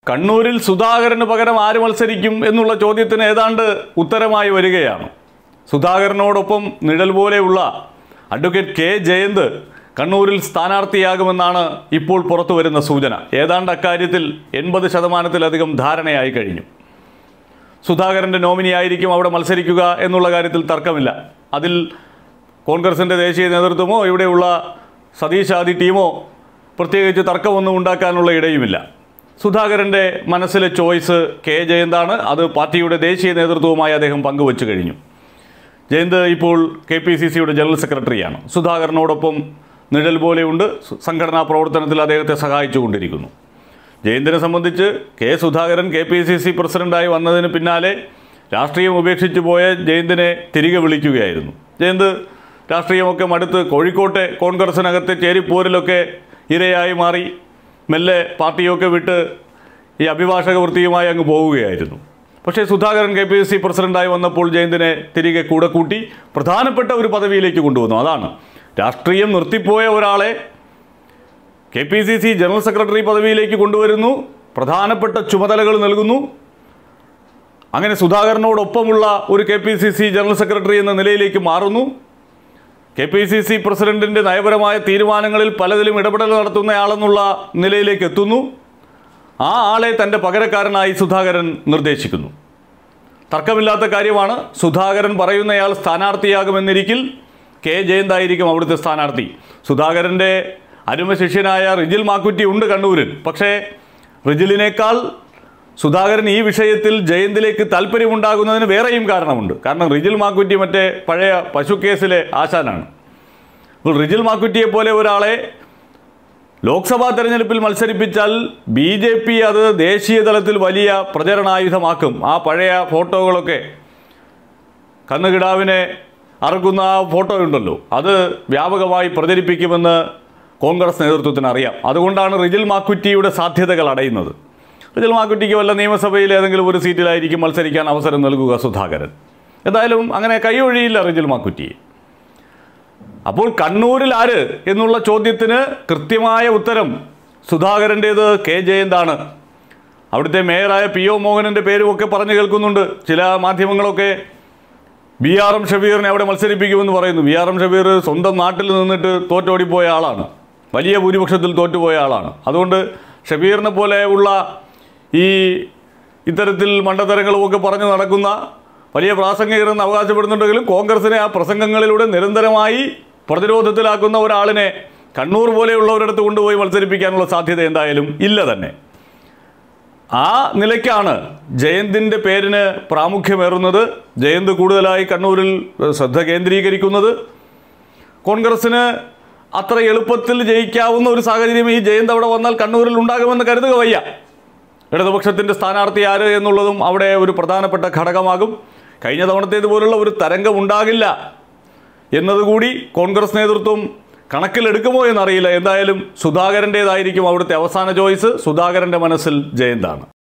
കണ്ണൂരിൽ സുധാകരന് പകരം ആര് മത്സരിക്കും എന്നുള്ള ചോദ്യത്തിന് ഏതാണ്ട് ഉത്തരമായി വരികയാണ് സുധാകരനോടൊപ്പം നിഴൽ പോലെയുള്ള അഡ്വക്കേറ്റ് കെ ജയന്ത് കണ്ണൂരിൽ സ്ഥാനാർത്ഥിയാകുമെന്നാണ് ഇപ്പോൾ പുറത്തു വരുന്ന സൂചന ഏതാണ്ട് അക്കാര്യത്തിൽ എൺപത് ശതമാനത്തിലധികം ധാരണയായി കഴിഞ്ഞു സുധാകരൻ്റെ നോമിനിയായിരിക്കും അവിടെ മത്സരിക്കുക എന്നുള്ള കാര്യത്തിൽ തർക്കമില്ല അതിൽ കോൺഗ്രസിൻ്റെ ദേശീയ നേതൃത്വമോ ഇവിടെയുള്ള സതീഷ് ആദി ടീമോ പ്രത്യേകിച്ച് തർക്കമൊന്നും ഉണ്ടാക്കാനുള്ള ഇടയുമില്ല സുധാകരൻ്റെ മനസ്സിലെ ചോയ്സ് കെ ജയന്താണ് അത് പാർട്ടിയുടെ ദേശീയ നേതൃത്വവുമായി അദ്ദേഹം പങ്കുവച്ചു കഴിഞ്ഞു ജയന്ത് ഇപ്പോൾ കെ പി സി സിയുടെ ജനറൽ സെക്രട്ടറിയാണ് സുധാകരനോടൊപ്പം നിഴൽ പോലെയുണ്ട് സു- സംഘടനാ പ്രവർത്തനത്തിൽ അദ്ദേഹത്തെ സഹായിച്ചുകൊണ്ടിരിക്കുന്നു ജയന്തിനെ സംബന്ധിച്ച് K Sudhakaran K P C C പ്രസിഡന്റായി വന്നതിന് പിന്നാലെ രാഷ്ട്രീയം ഉപേക്ഷിച്ചു പോയ ജയന്തിനെ തിരികെ വിളിക്കുകയായിരുന്നു ജയന്ത് രാഷ്ട്രീയമൊക്കെ മടുത്ത് കോഴിക്കോട്ടെ കോൺഗ്രസിനകത്തെ ചേരിപ്പോരിലൊക്കെ ഇരയായി മാറി മെല്ലെ പാർട്ടിയൊക്കെ വിട്ട് ഈ അഭിഭാഷക വൃത്തിയുമായി അങ്ങ് പോവുകയായിരുന്നു പക്ഷേ Sudhakaran K P S C പ്രസിഡന്റായി വന്നപ്പോൾ ജയന്തിനെ തിരികെ കൂടെ കൂട്ടി പ്രധാനപ്പെട്ട ഒരു പദവിയിലേക്ക് കൊണ്ടുവന്നു അതാണ് രാഷ്ട്രീയം നിർത്തിപ്പോയ ഒരാളെ K P C C general secretary പദവിയിലേക്ക് കൊണ്ടുവരുന്നു പ്രധാനപ്പെട്ട ചുമതലകൾ നൽകുന്നു അങ്ങനെ സുധാകരനോടൊപ്പമുള്ള ഒരു K P C C general secretary എന്ന നിലയിലേക്ക് മാറുന്നു കെ പി സി സി പ്രസിഡന്റിൻ്റെ നയപരമായ തീരുമാനങ്ങളിൽ പലതിലും ഇടപെടൽ നടത്തുന്നയാളെന്നുള്ള നിലയിലേക്ക് എത്തുന്നു ആ ആളെ തൻ്റെ പകരക്കാരനായി സുധാകരൻ നിർദ്ദേശിക്കുന്നു തർക്കമില്ലാത്ത കാര്യമാണ് സുധാകരൻ പറയുന്നയാൾ സ്ഥാനാർത്ഥിയാകുമെന്നിരിക്കിൽ കെ ജയന്തായിരിക്കും അവിടുത്തെ സ്ഥാനാർത്ഥി സുധാകരൻ്റെ അരുമ ശിഷ്യനായ റിജിൽ മാക്കുറ്റി ഉണ്ട് കണ്ണൂരിൽ പക്ഷേ റിജിലിനേക്കാൾ സുധാകരൻ ഈ വിഷയത്തിൽ ജയന്തിലേക്ക് താല്പര്യമുണ്ടാകുന്നതിന് വേറെയും കാരണമുണ്ട് കാരണം റിജിൽ മാക്കുറ്റി മറ്റേ പഴയ പശു കേസിലെ ആശാനാണ് അപ്പോൾ റിജിൽ മാക്കുറ്റിയെ പോലെ ഒരാളെ ലോക്സഭാ തെരഞ്ഞെടുപ്പിൽ മത്സരിപ്പിച്ചാൽ ബി ജെ പി അത് ദേശീയ തലത്തിൽ വലിയ പ്രചരണായുധമാക്കും ആ പഴയ ഫോട്ടോകളൊക്കെ കന്നുകിടാവിനെ അറുക്കുന്ന ആ ഫോട്ടോ ഉണ്ടല്ലോ അത് വ്യാപകമായി പ്രചരിപ്പിക്കുമെന്ന് കോൺഗ്രസ് നേതൃത്വത്തിന് അറിയാം അതുകൊണ്ടാണ് റിജിൽ മാക്കുറ്റിയുടെ സാധ്യതകൾ അടയുന്നത് റിജിൽ മാക്കുറ്റിക്ക് വല്ല നിയമസഭയിൽ ഏതെങ്കിലും ഒരു സീറ്റിലായിരിക്കും മത്സരിക്കാൻ അവസരം നൽകുക സുധാകരൻ എന്തായാലും അങ്ങനെ കൈയൊഴിയില്ല റിജിൽ മാക്കുറ്റിയെ അപ്പോൾ കണ്ണൂരിൽ ആര് എന്നുള്ള ചോദ്യത്തിന് കൃത്യമായ ഉത്തരം സുധാകരൻ്റേത് കെ ജയന്താണ് അവിടുത്തെ മേയറായ പി ഒ മോഹനൻ്റെ പേരുമൊക്കെ പറഞ്ഞു കേൾക്കുന്നുണ്ട് ചില മാധ്യമങ്ങളൊക്കെ ബി ആർ എം ഷബീറിനെ അവിടെ മത്സരിപ്പിക്കുമെന്ന് പറയുന്നു ബി ആർ എം ഷബീർ സ്വന്തം നാട്ടിൽ നിന്നിട്ട് തോറ്റോടിപ്പോയ ആളാണ് വലിയ ഭൂരിപക്ഷത്തിൽ തോറ്റുപോയ ആളാണ് അതുകൊണ്ട് ഷബീറിനെ പോലെ ഉള്ള ഈ ഇത്തരത്തിൽ മണ്ടത്തരങ്ങളുമൊക്കെ പറഞ്ഞു നടക്കുന്ന വലിയ പ്രാസംഗികരെന്ന് അവകാശപ്പെടുന്നുണ്ടെങ്കിലും കോൺഗ്രസിനെ ആ പ്രസംഗങ്ങളിലൂടെ നിരന്തരമായി പ്രതിരോധത്തിലാക്കുന്ന ഒരാളിനെ കണ്ണൂർ പോലെയുള്ളവരടുത്ത് കൊണ്ടുപോയി മത്സരിപ്പിക്കാനുള്ള സാധ്യത എന്തായാലും ഇല്ല തന്നെ ആ നിലയ്ക്കാണ് ജയന്തിൻ്റെ പേരിന് പ്രാമുഖ്യമേറുന്നത് ജയന്ത് കൂടുതലായി കണ്ണൂരിൽ ശ്രദ്ധ കേന്ദ്രീകരിക്കുന്നത് കോൺഗ്രസ്സിന് അത്ര എളുപ്പത്തിൽ ജയിക്കാവുന്ന ഒരു സാഹചര്യം ഈ ജയന്ത് അവിടെ വന്നാൽ കണ്ണൂരിൽ ഉണ്ടാകുമെന്ന് കരുതുക വയ്യ ഇടതുപക്ഷത്തിൻ്റെ സ്ഥാനാർത്ഥി ആര് എന്നുള്ളതും അവിടെ ഒരു പ്രധാനപ്പെട്ട ഘടകമാകും കഴിഞ്ഞ തവണത്തേതുപോലുള്ള ഒരു തരംഗം ഉണ്ടാകില്ല എന്നതുകൂടി കോൺഗ്രസ് നേതൃത്വം കണക്കിലെടുക്കുമോ എന്നറിയില്ല എന്തായാലും സുധാകരൻ്റേതായിരിക്കും അവിടുത്തെ അവസാന ചോയ്സ് സുധാകരൻ്റെ മനസ്സിൽ ജയന്താണ്